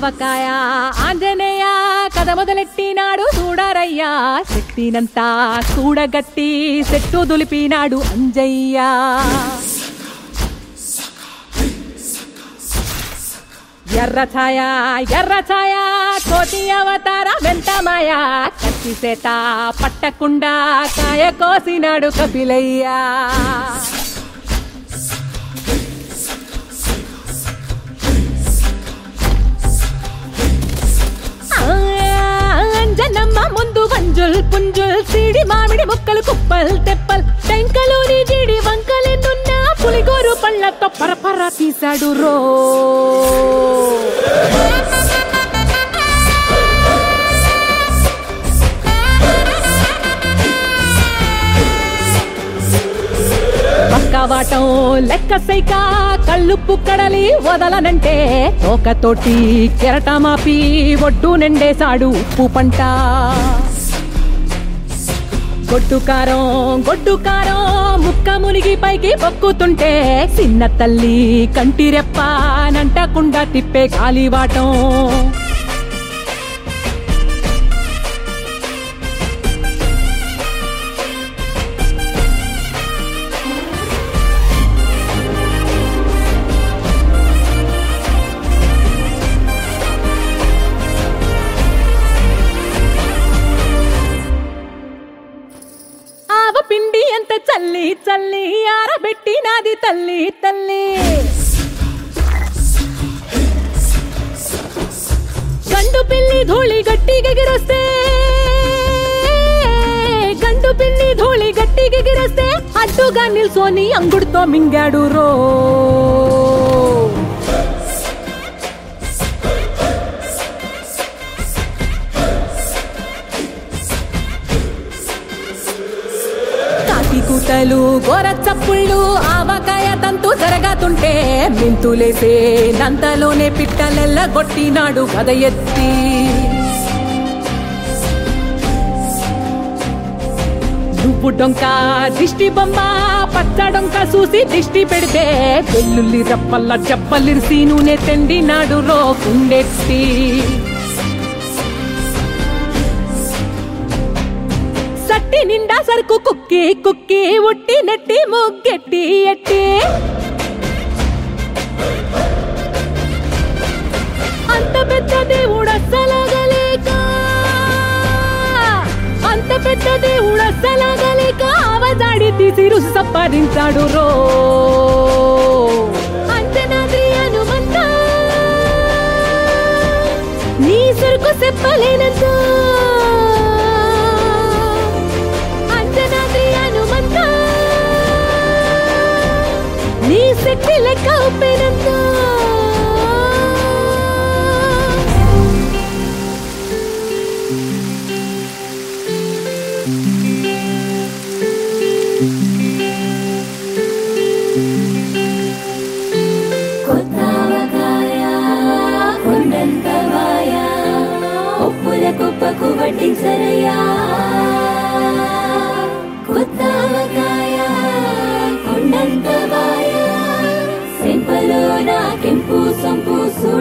ఆవకాయ ఆంజనేయ కథ మొదలెట్టినాడు చూడరయ్యా శక్తినంతా కూడగట్టి చెట్టు దులిపినాడు అంజయ్య ఎర్ర ఛాయ ఎర్ర ఛాయ కోటి అవతార వెంటమాయ కత్తి సేత పట్టకుండా కాయ కోసినాడు కపిలయ్యా అంజనమ్మ ముందు వంజుల్ పుంజుల్ సిడి మామిడి ముక్కలు కుప్పల్ తెప్పల్ టెంకలోని జీడి వంకలెన్నున్న పులిగోరు పళ్ళతో పరపర తీశాడు రో పక్కవాటం లెక్క సైక కళ్ళుప్పు కడలి వదలనంటే తోకతోటి కెరటమాపి ఒడ్డు నిండేశాడు ఉప్పు పంట గొడ్డు కారం గొడ్డు కారం ముక్క మునిగి పైకి పొక్కుతుంటే చిన్న తల్లి కంటి రెప్ప నంటకుండా తిప్పే కాలివాటం ఆవ పిండి ఎంత చల్లి చల్లి ఆరబెట్టి నాది తల్లి తల్లి గండు పిల్లి ధూళి గట్టి గెగిరొస్తే గండు పిల్లి ధూళి గట్టి గెగిరొస్తే అడ్డుగా నిల్సోని అంగుడుతో మింగాడు రో కాకి కూతలు గోర చప్పుళ్ళు ఆవకాయ తంతు జరగతుంటే మింతులేసే నంతలోనే పిట్టలెల్ల కొట్టినాడు కథ ఎత్తి నువ్వు డొంక దిష్టి బొమ్మ పచ్చ డొంక చూసి దిష్టి పెడితే వెల్లుల్లి రప్పల్ల చెప్పలిరిసి నూనె తెండినాడు రో కుండెత్తి సట్టి నిండా సరుకు కుక్కి కుక్కి ఉట్టి నెట్టి ముగ్గెట్టి ఎట్టి అంత పెద్ద దేవుడు అస్సలగలేక అంత పెద్ద దేవుడు అస్సలగలేక అవజాడి తీసి రుసు సంపాదించాడు రో అంజనాద్రి హనుమంత నీ సరుకు చెప్పలేనంత అంజనాద్రి హనుమంత నీ శక్తి లెక్క ఉప్పెనంత కొత్తవకాయ కొండంతవాయ ఒప్పుల కుప్పకు వడ్డించరయ్యా కొత్తవకాయ కొండంతవాయ సెంపలో నా కెంపు సొంపు